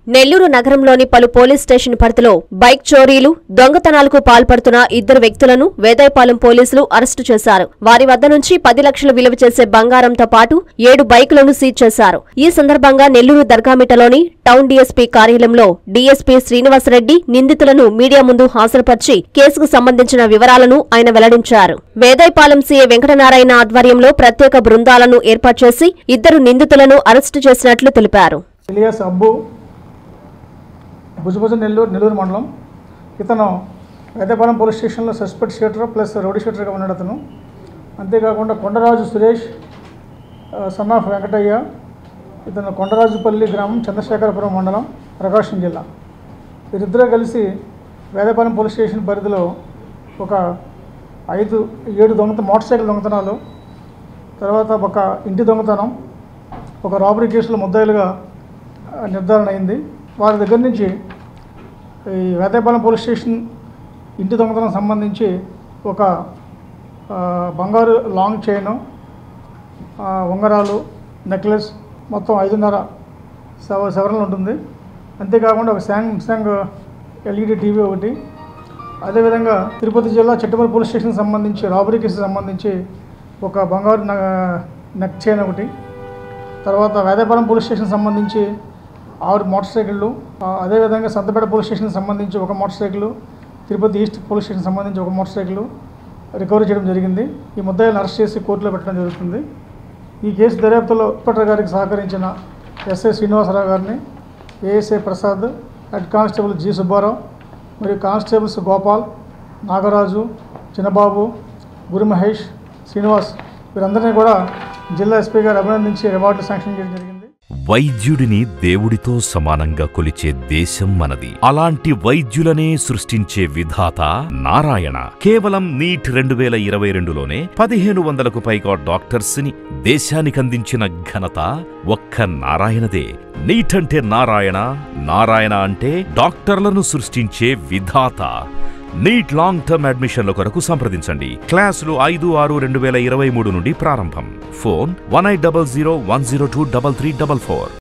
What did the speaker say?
నెల్లూరు నగరంలోని పలు police station పరిధిలో బైక్ చోరీలు దొంగతనాలకు పాల్పడుతున్న ఇద్దరు వ్యక్తులను వేదాయపాలెం పోలీసులు అరెస్టు చేశారు వారి వద్ద నుంచి పది లక్షలు విలువ చేసే బంగారంతో పాటు ఏడు బైకులను సీజ్ చేశారు ఈ సందర్భంగా నెల్లూరు దర్గామిటలోని టౌన్ డీఎస్పీ కార్యాలయంలో డీఎస్పీ శ్రీనివాసరెడ్డి నిందితులను మీడియా ముందు హాజరుపరిచి కేసుకు సంబంధించిన వివరాలను ఆయన వెల్లడించారు వేదాయపాలెం సీఏ వెంకటనారాయణ ఆధ్వర్యంలో ప్రత్యేక బృందాలను ఏర్పాటు చేసి ఇద్దరు నిందితులను అరెస్టు చేసినట్లు తెలిపారు ఇలియాస్ అబ్బు భుజభుజ నెల్లూరు నెల్లూరు మండలం ఇతను వేదపాలెం పోలీస్ స్టేషన్లో సస్పెక్ట్ షీటర్ ప్లస్ రౌడీ షీటర్గా ఉన్నాడు అతను అంతేకాకుండా కొండరాజు సురేష్ సన్ ఆఫ్ వెంకటయ్య ఇతను కొండరాజుపల్లి గ్రామం చంద్రశేఖరపురం మండలం ప్రకాశం జిల్లా వీరిద్దరూ కలిసి వేదపాలెం పోలీస్ స్టేషన్ పరిధిలో ఒక ఐదు ఏడు దొంగత మోటార్ సైకిల్ దొంగతనాలు తర్వాత ఒక ఇంటి దొంగతనం ఒక రాబరీ కేసులో ముద్దాయిలుగా ఆ, నిర్ధారణ అయింది వారి దగ్గర నుంచి ఈ వేదాయపాలెం పోలీస్ స్టేషన్ ఇంటి దొంగతనం సంబంధించి ఒక ఆ, బంగారు లాంగ్ చైను ఆ, ఉంగరాలు నెక్లెస్ మొత్తం ఐదున్నర సవ సవరణలు ఉంటుంది అంతేకాకుండా ఒక శాంసంగ్ ఎల్ఈడి టీవీ ఒకటి అదేవిధంగా తిరుపతి జిల్లా చెట్టుమల్లి పోలీస్ స్టేషన్ సంబంధించి రాబరీ కేసు సంబంధించి ఒక బంగారు న- నెక్ చైన్ ఒకటి తర్వాత వేదాయపాలెం పోలీస్ స్టేషన్ సంబంధించి ఆరు మోటార్ సైకిళ్ళు ఆ, అదేవిధంగా సంతపేట పోలీస్ స్టేషన్ సంబంధించి ఒక motorcycle Tirupati east police station సంబంధించి ఒక మోటార్ సైకిల్ రికవరీ చేయడం జరిగింది ఈ ముద్దాయిలను అరెస్ట్ చేసి కోర్టులో పెట్టడం జరుగుతుంది ఈ కేసు దర్యాప్తులో ఇన్స్పెక్టర్ గారికి సహకరించిన ఎస్ఐ శ్రీనివాసరావు గారిని ASI Prasad head constable G Subbarao మరియు కానిస్టేబుల్స్ గోపాల్ నాగరాజు చిన్నబాబు గురు మహేష్ శ్రీనివాస్ వీరందరినీ కూడా జిల్లా ఎస్పీ గారు అభినందించి రివార్డు శాంక్షన్ చేయడం జరిగింది వైద్యుడిని దేవుడితో సమానంగా కొలిచే దేశం మనది అలాంటి వైద్యులనే సృష్టించే విధాత నారాయణ కేవలం నీట్ రెండు వేల ఇరవై రెండులోనే పదిహేను వందలకు పైగా డాక్టర్స్ ని దేశానికి అందించిన ఘనత ఒక్క నారాయణదే నీట్ అంటే నారాయణ నారాయణ అంటే డాక్టర్లను సృష్టించే విధాత నీట్ లాంగ్ టర్మ్ అడ్మిషన్ల కొరకు సంప్రదించండి క్లాసులు ఐదు ఆరు రెండు వేల ఇరవై మూడు నుండి ప్రారంభం phone one eight double zero one zero two double three double four